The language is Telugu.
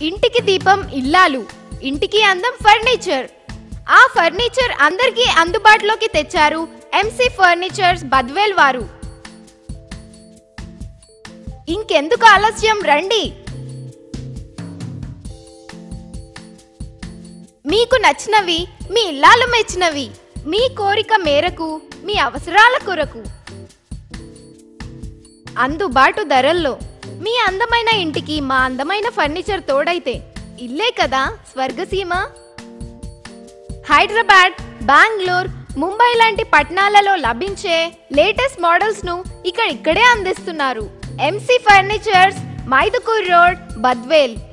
ఇంటికి దీపం ఇల్లాలు ఇంటికి అందం ఫర్నిచర్ ఆ ఫర్నిచర్ అందరికీ అందుబాటులోకి తెచ్చారు ఎంసీ ఫర్నిచర్స్ బద్వేల్ వారు ఇంకెందుకు ఆలస్యం రండి మీకు నచ్చినవి మీ ఇల్లాలు మెచ్చినవి మీ కోరిక మేరకు మీ అవసరాల కొరకు అందుబాటు ధరల్లో మీ అందమైన ఇంటికి మా అందమైన ఫర్నిచర్ తోడైతే ఇల్లే కదా స్వర్గసీమ హైదరాబాద్ బెంగళూరు ముంబై లాంటి పట్టణాలలో లభించే లేటెస్ట్ మోడల్స్ ను ఇక్కడ ఇక్కడే అందిస్తున్నారు MC furnitures Mydukur road Badvel